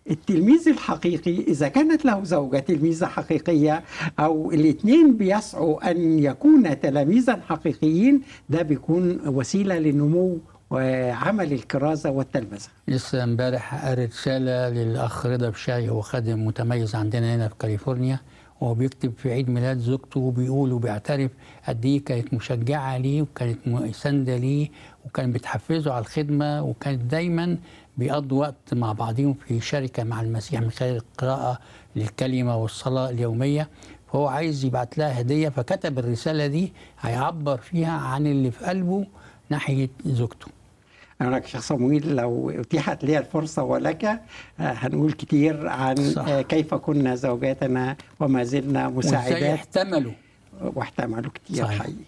التلميذ الحقيقي إذا كانت له زوجة تلميذة حقيقية أو الاثنين بيسعوا أن يكون تلاميذا حقيقيين ده بيكون وسيلة لنمو وعمل الكرازة والتلمذة لسه امبارح قريت رسالة للأخ رضا بشاي هو خادم متميز عندنا هنا في كاليفورنيا وهو بيكتب في عيد ميلاد زوجته وبيقول وبيعترف قد ايه كانت مشجعة ليه وكانت ساندة ليه وكانت بتحفزه على الخدمة وكانت دايما بيقضوا وقت مع بعضهم في شركة مع المسيح من خلال القراءة للكلمة والصلاة اليومية فهو عايز يبعت لها هدية فكتب الرسالة دي هيعبر فيها عن اللي في قلبه ناحية زوجته أنا شخص صمويل لو أتيحت لي الفرصة ولك آه، هنقول كتير عن صح. آه، كيف كنا زوجاتنا وما زلنا وازاي مساعدات احتملوا واحتملوا كتير صحيح. حقيقي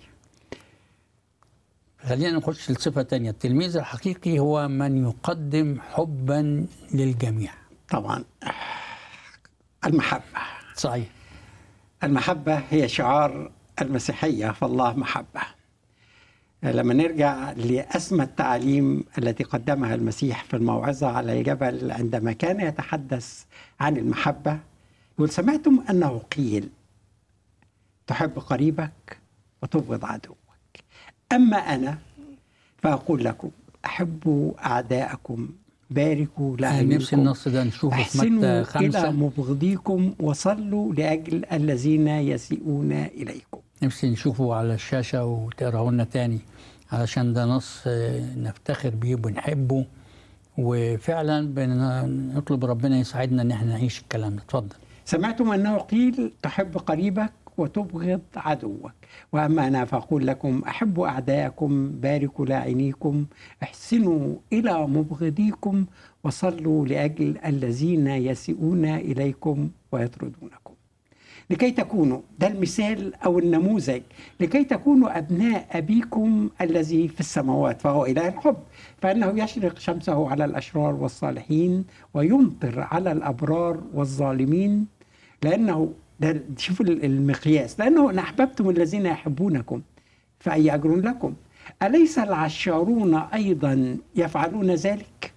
خلينا نخش لصفة تانية التلميذ الحقيقي هو من يقدم حبا للجميع طبعا المحبة صحيح المحبة هي شعار المسيحية فالله محبة لما نرجع لأسمى التعاليم التي قدمها المسيح في الموعظة على الجبل عندما كان يتحدث عن المحبة يقول سمعتم أنه قيل تحب قريبك وتبغض عدوك أما أنا فأقول لكم أحبوا أعداءكم باركوا أنا نفسي لأعينكم النص ده نشوفه في احسنوا متى إلى خمسة مبغضيكم وصلوا لأجل الذين يسيئون إليكم نفسي نشوفه على الشاشة وتقراه لنا تاني علشان ده نص آه، نفتخر بيه وبنحبه وفعلا بنطلب ربنا يساعدنا ان احنا نعيش الكلام ده اتفضل سمعتم أنه قيل تحب قريبك وتبغض عدوك وأما أنا فأقول لكم أحبوا أعداءكم باركوا لاعنيكم احسنوا إلى مبغضيكم وصلوا لأجل الذين يسيئون إليكم ويطردونكم لكي تكونوا ده المثال أو النموذج لكي تكونوا أبناء أبيكم الذي في السماوات فهو إله الحب فإنه يشرق شمسه على الأشرار والصالحين ويمطر على الأبرار والظالمين لأنه ده شوفوا المقياس لأنه إن أحببتم الذين يحبونكم فأي أجر لكم أليس العشارون أيضا يفعلون ذلك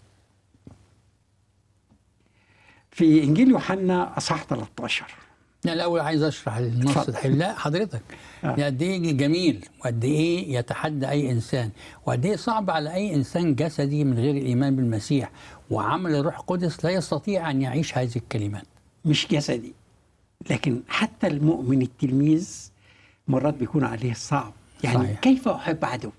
في إنجيل يوحنا أصحاح 13 لا الاول عايز اشرح النص اتفضل. الحلو لا حضرتك آه. قد ايه جميل وقد ايه يتحدى اي انسان وقد ايه صعب على اي انسان جسدي من غير الايمان بالمسيح وعمل الروح القدس لا يستطيع ان يعيش هذه الكلمات مش جسدي لكن حتى المؤمن التلميذ مرات بيكون عليه صعب يعني صحيح. صحيح. كيف أحب عدوي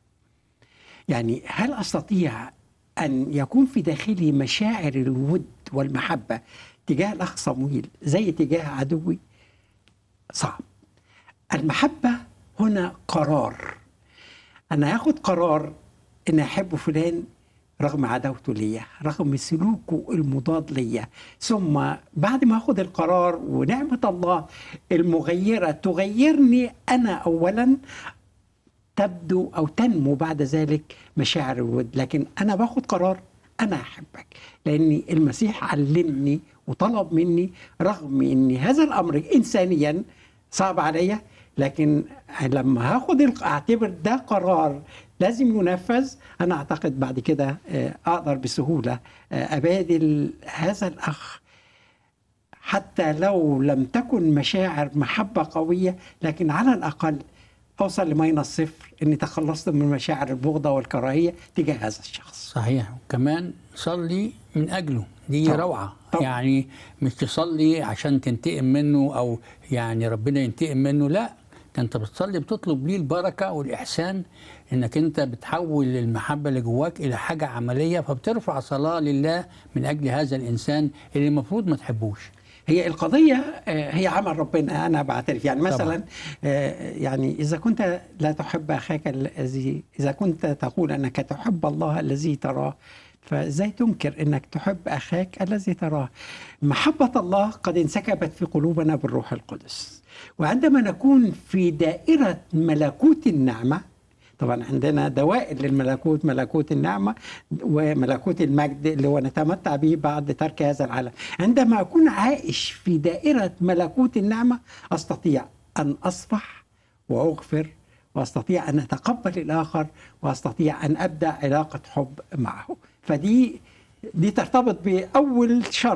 يعني هل أستطيع أن يكون في داخلي مشاعر الود والمحبة تجاه الأخ صمويل زي تجاه عدوي صعب المحبة هنا قرار أنا هاخد قرار إن أحب فلان رغم عداوته ليا رغم سلوكه المضاد ليا ثم بعد ما أخد القرار ونعمة الله المغيرة تغيرني أنا أولا تبدو أو تنمو بعد ذلك مشاعر الود لكن أنا باخد قرار أنا أحبك لأن المسيح علمني وطلب مني رغم أن هذا الأمر إنسانيا صعب عليا لكن لما هاخد الق- اعتبر ده قرار لازم ينفذ انا اعتقد بعد كده آه، اقدر بسهوله آه، ابادل هذا الاخ حتى لو لم تكن مشاعر محبه قويه لكن على الاقل اوصل لماينس صفر اني تخلصت من مشاعر البغضه والكراهيه تجاه هذا الشخص صحيح وكمان صلي من اجله دي طبعا. روعه طبعا. يعني مش تصلي عشان تنتقم منه او يعني ربنا ينتقم منه لا ده انت بتصلي بتطلب ليه البركه والاحسان انك انت بتحول المحبه اللي جواك الى حاجه عمليه فبترفع صلاه لله من اجل هذا الانسان اللي المفروض ما تحبوش هي القضية آه، هي عمل ربنا أنا بعترف يعني مثلا طبعا. آه، يعني إذا كنت لا تحب أخاك الذي إذا كنت تقول أنك تحب الله الذي تراه فازاي تنكر انك تحب اخاك الذي تراه محبه الله قد انسكبت في قلوبنا بالروح القدس وعندما نكون في دائره ملكوت النعمه طبعا عندنا دوائر للملكوت ملكوت النعمة وملكوت المجد اللي هو نتمتع به بعد ترك هذا العالم عندما أكون عائش في دائرة ملكوت النعمة أستطيع أن أصفح وأغفر وأستطيع أن أتقبل الآخر وأستطيع أن أبدأ علاقة حب معه فدي دي ترتبط بأول شرط